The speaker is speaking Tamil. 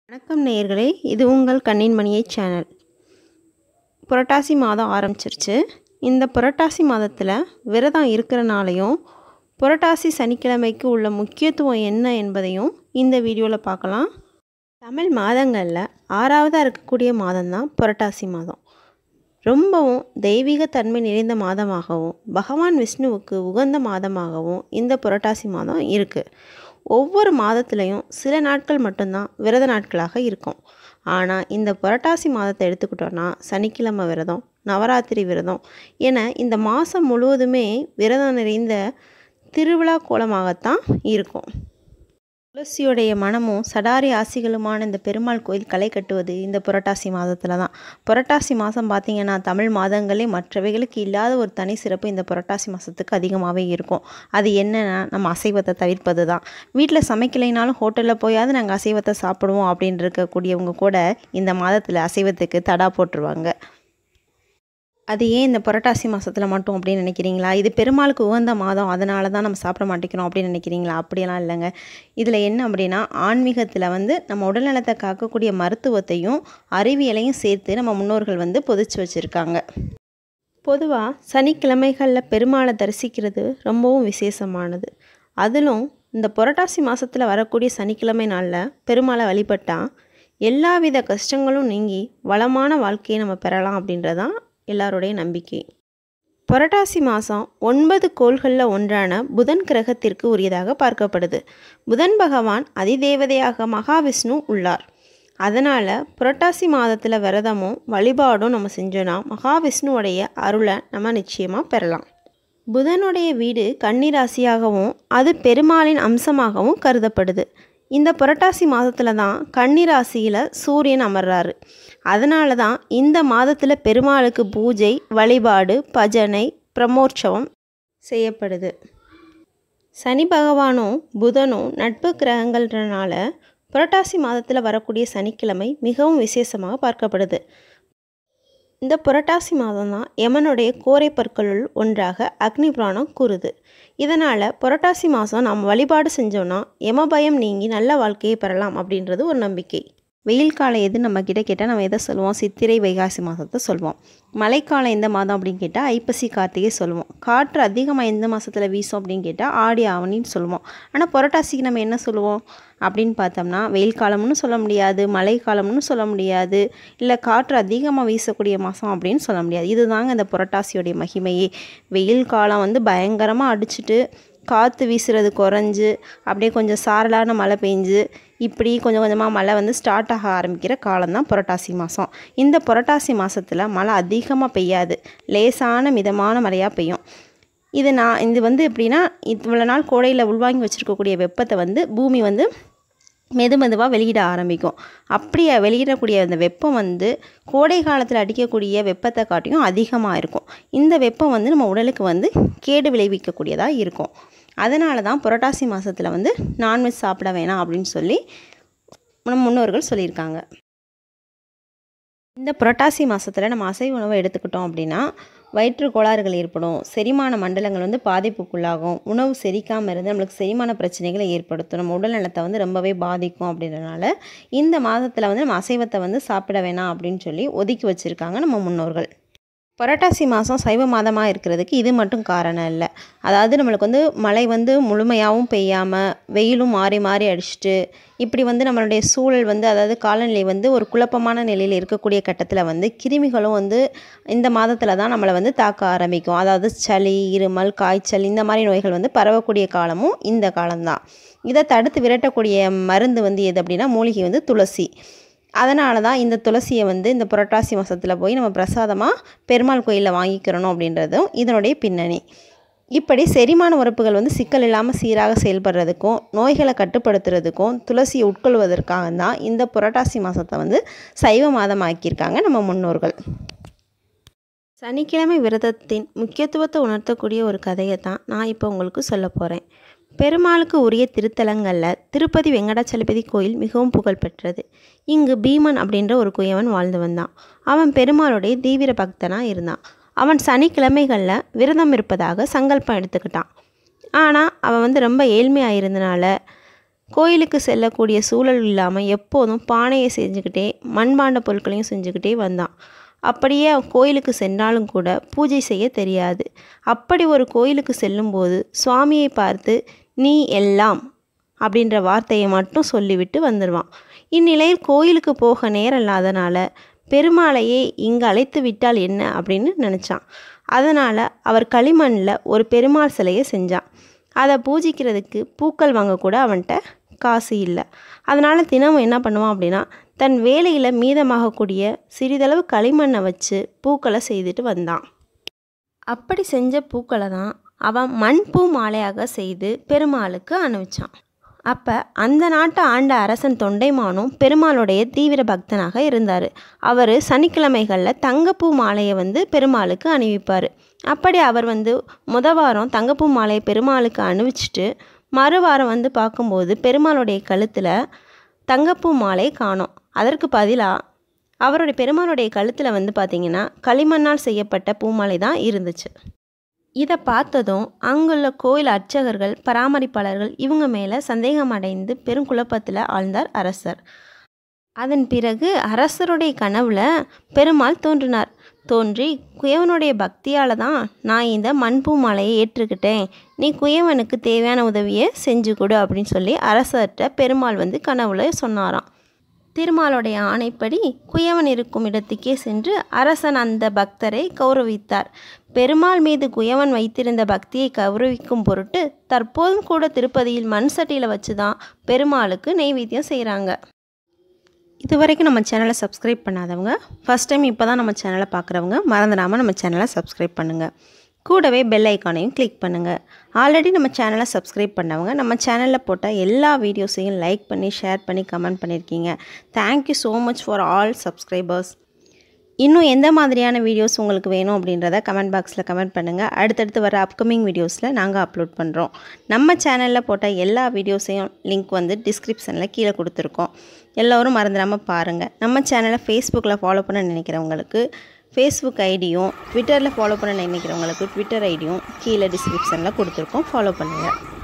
வணக்கம் நேயர்களே இது உங்கள் கண்ணின் மணியை சேனல் புரட்டாசி மாதம் ஆரம்பிச்சிருச்சு இந்த புரட்டாசி மாதத்தில் விரதம் இருக்கிறனாலையும் புரட்டாசி சனிக்கிழமைக்கு உள்ள முக்கியத்துவம் என்ன என்பதையும் இந்த வீடியோவில் பார்க்கலாம் தமிழ் மாதங்களில் ஆறாவதாக இருக்கக்கூடிய மாதம்தான் புரட்டாசி மாதம் ரொம்பவும் தெய்வீக தன்மை நிறைந்த மாதமாகவும் பகவான் விஷ்ணுவுக்கு உகந்த மாதமாகவும் இந்த புரட்டாசி மாதம் இருக்குது ஒவ்வொரு மாதத்துலேயும் சில நாட்கள் மட்டும்தான் விரத நாட்களாக இருக்கும் ஆனால் இந்த புரட்டாசி மாதத்தை எடுத்துக்கிட்டோன்னா சனிக்கிழமை விரதம் நவராத்திரி விரதம் என இந்த மாதம் முழுவதுமே விரதம் நிறைந்த திருவிழா கோலமாகத்தான் இருக்கும் துளசியுடைய மனமும் சடாரி ஆசிகளுமான இந்த பெருமாள் கோயில் களை கட்டுவது இந்த புரட்டாசி மாதத்தில் தான் புரட்டாசி மாதம் பார்த்திங்கன்னா தமிழ் மாதங்களே மற்றவைகளுக்கு இல்லாத ஒரு தனி சிறப்பு இந்த புரட்டாசி மாதத்துக்கு அதிகமாகவே இருக்கும் அது என்னென்னா நம்ம அசைவத்தை தவிர்ப்பது தான் வீட்டில் சமைக்கலைனாலும் ஹோட்டலில் போயாவது நாங்கள் அசைவத்தை சாப்பிடுவோம் அப்படின்னு இருக்கக்கூடியவங்க கூட இந்த மாதத்தில் அசைவத்துக்கு தடா போட்டுருவாங்க அது ஏன் இந்த புரட்டாசி மாதத்தில் மட்டும் அப்படின்னு நினைக்கிறீங்களா இது பெருமாளுக்கு உகந்த மாதம் அதனால தான் நம்ம சாப்பிட மாட்டேங்கிறோம் அப்படின்னு நினைக்கிறீங்களா அப்படியெல்லாம் இல்லைங்க இதில் என்ன அப்படின்னா ஆன்மீகத்தில் வந்து நம்ம உடல்நலத்தை காக்கக்கூடிய மருத்துவத்தையும் அறிவியலையும் சேர்த்து நம்ம முன்னோர்கள் வந்து பொதிச்சு வச்சுருக்காங்க பொதுவாக சனிக்கிழமைகளில் பெருமாளை தரிசிக்கிறது ரொம்பவும் விசேஷமானது அதிலும் இந்த புரட்டாசி மாதத்தில் வரக்கூடிய சனிக்கிழமை நாளில் பெருமாளை வழிபட்டால் எல்லாவித கஷ்டங்களும் நீங்கி வளமான வாழ்க்கையை நம்ம பெறலாம் அப்படின்றதான் எல்லாருடைய நம்பிக்கை புரட்டாசி மாதம் ஒன்பது கோள்களில் ஒன்றான புதன் கிரகத்திற்கு உரியதாக பார்க்கப்படுது புதன் பகவான் அதிதேவதையாக மகாவிஷ்ணு உள்ளார் அதனால் புரட்டாசி மாதத்தில் விரதமும் வழிபாடும் நம்ம செஞ்சோன்னா மகாவிஷ்ணுவுடைய அருளை நம்ம நிச்சயமாக பெறலாம் புதனுடைய வீடு கன்னிராசியாகவும் அது பெருமாளின் அம்சமாகவும் கருதப்படுது இந்த புரட்டாசி மாதத்தில் தான் கன்னிராசியில் சூரியன் அமர்றாரு அதனால தான் இந்த மாதத்தில் பெருமாளுக்கு பூஜை வழிபாடு பஜனை பிரமோற்சவம் செய்யப்படுது சனி பகவானும் புதனும் நட்பு கிரகங்கள்ன்றனால புரட்டாசி மாதத்தில் வரக்கூடிய சனிக்கிழமை மிகவும் விசேஷமாக பார்க்கப்படுது இந்த புரட்டாசி மாதம் தான் யமனுடைய கோரை பற்களுள் ஒன்றாக அக்னி புராணம் கூறுது இதனால் புரட்டாசி மாதம் நாம் வழிபாடு செஞ்சோன்னா யமபயம் நீங்கி நல்ல வாழ்க்கையை பெறலாம் அப்படின்றது ஒரு நம்பிக்கை வெயில் காலம் எது நம்ம கிட்ட கேட்டால் நம்ம எதை சொல்லுவோம் சித்திரை வைகாசி மாதத்தை சொல்லுவோம் மழைக்காலம் எந்த மாதம் அப்படின்னு கேட்டால் ஐப்பசி கார்த்திகை சொல்லுவோம் காற்று அதிகமாக எந்த மாதத்தில் வீசும் அப்படின்னு கேட்டால் ஆடி ஆவணின்னு சொல்லுவோம் ஆனால் புரட்டாசிக்கு நம்ம என்ன சொல்லுவோம் அப்படின்னு பார்த்தோம்னா வெயில் காலம்னு சொல்ல முடியாது மழை காலம்னு சொல்ல முடியாது இல்லை காற்று அதிகமாக வீசக்கூடிய மாதம் அப்படின்னு சொல்ல முடியாது இதுதாங்க இந்த புரட்டாசியோடைய மகிமையே வெயில் காலம் வந்து பயங்கரமாக அடிச்சுட்டு காற்று வீசுறது குறைஞ்சு அப்படியே கொஞ்சம் சாரலான மழை பெஞ்சு இப்படி கொஞ்சம் கொஞ்சமாக மழை வந்து ஸ்டார்ட் ஆக ஆரம்பிக்கிற காலம் தான் புரட்டாசி மாதம் இந்த புரட்டாசி மாதத்தில் மழை அதிகமாக பெய்யாது லேசான மிதமான மழையாக பெய்யும் இது நான் இது வந்து எப்படின்னா இவ்வளோ நாள் கோடையில் உள்வாங்கி வச்சுருக்கக்கூடிய வெப்பத்தை வந்து பூமி வந்து மெது மெதுவாக வெளியிட ஆரம்பிக்கும் அப்படியே வெளியிடக்கூடிய அந்த வெப்பம் வந்து கோடை காலத்தில் அடிக்கக்கூடிய வெப்பத்தை காட்டியும் அதிகமாக இருக்கும் இந்த வெப்பம் வந்து நம்ம உடலுக்கு வந்து கேடு விளைவிக்கக்கூடியதாக இருக்கும் அதனால தான் புரட்டாசி மாதத்தில் வந்து நான்வெஜ் சாப்பிட வேணாம் அப்படின்னு சொல்லி நம்ம முன்னோர்கள் சொல்லியிருக்காங்க இந்த புரட்டாசி மாதத்தில் நம்ம அசைவ உணவை எடுத்துக்கிட்டோம் அப்படின்னா வயிற்று கோளாறுகள் ஏற்படும் செரிமான மண்டலங்கள் வந்து பாதிப்புக்குள்ளாகும் உணவு செரிக்காமல் இருந்து நம்மளுக்கு செரிமான பிரச்சனைகளை ஏற்படுத்தும் நம்ம உடல் நலத்தை வந்து ரொம்பவே பாதிக்கும் அப்படின்றனால இந்த மாதத்தில் வந்து நம்ம அசைவத்தை வந்து சாப்பிட வேணாம் அப்படின்னு சொல்லி ஒதுக்கி வச்சுருக்காங்க நம்ம முன்னோர்கள் புரட்டாசி மாதம் சைவ மாதமாக இருக்கிறதுக்கு இது மட்டும் காரணம் இல்லை அதாவது நம்மளுக்கு வந்து மழை வந்து முழுமையாகவும் பெய்யாமல் வெயிலும் மாறி மாறி அடிச்சுட்டு இப்படி வந்து நம்மளுடைய சூழல் வந்து அதாவது காலநிலை வந்து ஒரு குழப்பமான நிலையில் இருக்கக்கூடிய கட்டத்தில் வந்து கிருமிகளும் வந்து இந்த மாதத்தில் தான் நம்மளை வந்து தாக்க ஆரம்பிக்கும் அதாவது சளி இருமல் காய்ச்சல் இந்த மாதிரி நோய்கள் வந்து பரவக்கூடிய காலமும் இந்த காலம்தான் இதை தடுத்து விரட்டக்கூடிய மருந்து வந்து எது அப்படின்னா மூலிகை வந்து துளசி அதனால தான் இந்த துளசியை வந்து இந்த புரட்டாசி மாதத்தில் போய் நம்ம பிரசாதமாக பெருமாள் கோயிலில் வாங்கிக்கிறணும் அப்படின்றதும் இதனுடைய பின்னணி இப்படி செரிமான உறுப்புகள் வந்து சிக்கல் இல்லாமல் சீராக செயல்படுறதுக்கும் நோய்களை கட்டுப்படுத்துறதுக்கும் துளசியை உட்கொள்வதற்காக தான் இந்த புரட்டாசி மாதத்தை வந்து சைவ மாதம் ஆக்கியிருக்காங்க நம்ம முன்னோர்கள் சனிக்கிழமை விரதத்தின் முக்கியத்துவத்தை உணர்த்தக்கூடிய ஒரு கதையை தான் நான் இப்போ உங்களுக்கு சொல்ல போகிறேன் பெருமாளுக்கு உரிய திருத்தலங்களில் திருப்பதி வெங்கடாச்சலபதி கோயில் மிகவும் புகழ்பெற்றது இங்கு பீமன் அப்படின்ற ஒரு குயவன் வாழ்ந்து வந்தான் அவன் பெருமாளுடைய தீவிர பக்தனாக இருந்தான் அவன் சனிக்கிழமைகளில் விரதம் இருப்பதாக சங்கல்பம் எடுத்துக்கிட்டான் ஆனால் அவன் வந்து ரொம்ப ஏழ்மையாக இருந்தனால கோயிலுக்கு செல்லக்கூடிய சூழல் இல்லாமல் எப்போதும் பானையை செஞ்சுக்கிட்டே மண்பாண்ட பொருட்களையும் செஞ்சுக்கிட்டே வந்தான் அப்படியே அவன் கோயிலுக்கு சென்றாலும் கூட பூஜை செய்ய தெரியாது அப்படி ஒரு கோயிலுக்கு செல்லும்போது சுவாமியை பார்த்து நீ எல்லாம் அப்படின்ற வார்த்தையை மட்டும் சொல்லிவிட்டு வந்துடுவான் இந்நிலையில் கோயிலுக்கு போக நேரம் இல்லாதனால பெருமாளையே இங்கு அழைத்து விட்டால் என்ன அப்படின்னு நினச்சான் அதனால் அவர் களிமண்ணில் ஒரு பெருமாள் சிலையை செஞ்சான் அதை பூஜிக்கிறதுக்கு பூக்கள் வாங்கக்கூட அவன்கிட்ட காசு இல்லை அதனால் தினமும் என்ன பண்ணுவான் அப்படின்னா தன் வேலையில் மீதமாகக்கூடிய சிறிதளவு களிமண்ணை வச்சு பூக்களை செய்துட்டு வந்தான் அப்படி செஞ்ச பூக்களை தான் அவன் மண்பூ மாலையாக செய்து பெருமாளுக்கு அனுப்பிச்சான் அப்போ அந்த நாட்டை ஆண்ட அரசன் தொண்டைமானும் பெருமாளுடைய தீவிர பக்தனாக இருந்தார் அவர் சனிக்கிழமைகளில் தங்கப்பூ மாலையை வந்து பெருமாளுக்கு அணிவிப்பார் அப்படி அவர் வந்து முத வாரம் தங்கப்பூ மாலையை பெருமாளுக்கு அணிவிச்சிட்டு மறுவாரம் வந்து பார்க்கும்போது பெருமாளுடைய கழுத்தில் தங்கப்பூ மாலை காணோம் அதற்கு பதிலாக அவருடைய பெருமாளுடைய கழுத்தில் வந்து பார்த்திங்கன்னா களிமண்ணால் செய்யப்பட்ட பூமாலை தான் இருந்துச்சு இதை பார்த்ததும் அங்குள்ள கோயில் அர்ச்சகர்கள் பராமரிப்பாளர்கள் இவங்க மேலே சந்தேகம் அடைந்து பெருங்குழப்பத்தில் ஆழ்ந்தார் அரசர் அதன் பிறகு அரசருடைய கனவுல பெருமாள் தோன்றினார் தோன்றி குயவனுடைய பக்தியால் தான் நான் இந்த மண்பூ மாலையை ஏற்றுக்கிட்டேன் நீ குயவனுக்கு தேவையான உதவியை செஞ்சு கொடு அப்படின்னு சொல்லி அரசர்கிட்ட பெருமாள் வந்து கனவுல சொன்னாராம் திருமாலுடைய ஆணைப்படி குயவன் இருக்கும் இடத்துக்கே சென்று அரசன் அந்த பக்தரை கௌரவித்தார் பெருமாள் மீது குயவன் வைத்திருந்த பக்தியை கௌரவிக்கும் பொருட்டு தற்போதும் கூட திருப்பதியில் மண் சட்டியில் வச்சு தான் பெருமாளுக்கு நெய்வேத்தியம் செய்கிறாங்க இது வரைக்கும் நம்ம சேனலை சப்ஸ்கிரைப் பண்ணாதவங்க ஃபஸ்ட் டைம் இப்போ தான் நம்ம சேனலை பார்க்குறவங்க மறந்துடாமல் நம்ம சேனலை சப்ஸ்கிரைப் பண்ணுங்கள் கூடவே பெல் ஐக்கானையும் கிளிக் பண்ணுங்கள் ஆல்ரெடி நம்ம சேனலை சப்ஸ்கிரைப் பண்ணவங்க நம்ம சேனலில் போட்ட எல்லா வீடியோஸையும் லைக் பண்ணி ஷேர் பண்ணி கமெண்ட் பண்ணியிருக்கீங்க thank you so much for all subscribers இன்னும் எந்த மாதிரியான வீடியோஸ் உங்களுக்கு வேணும் அப்படின்றத கமெண்ட் பாக்ஸில் கமெண்ட் பண்ணுங்கள் அடுத்தடுத்து வர அப்கமிங் வீடியோஸில் நாங்கள் அப்லோட் பண்ணுறோம் நம்ம சேனலில் போட்ட எல்லா வீடியோஸையும் லிங்க் வந்து டிஸ்கிரிப்ஷனில் கீழே கொடுத்துருக்கோம் எல்லோரும் மறந்துடாமல் பாருங்கள் நம்ம சேனலை ஃபேஸ்புக்கில் ஃபாலோ பண்ண நினைக்கிறவங்களுக்கு ஃபேஸ்புக் ஐடியும் ட்விட்டரில் ஃபாலோ பண்ண நினைக்கிறவங்களுக்கு ட்விட்டர் ஐடியும் கீழே டிஸ்கிரிப்ஷனில் கொடுத்துருக்கோம் ஃபாலோ பண்ணுங்கள்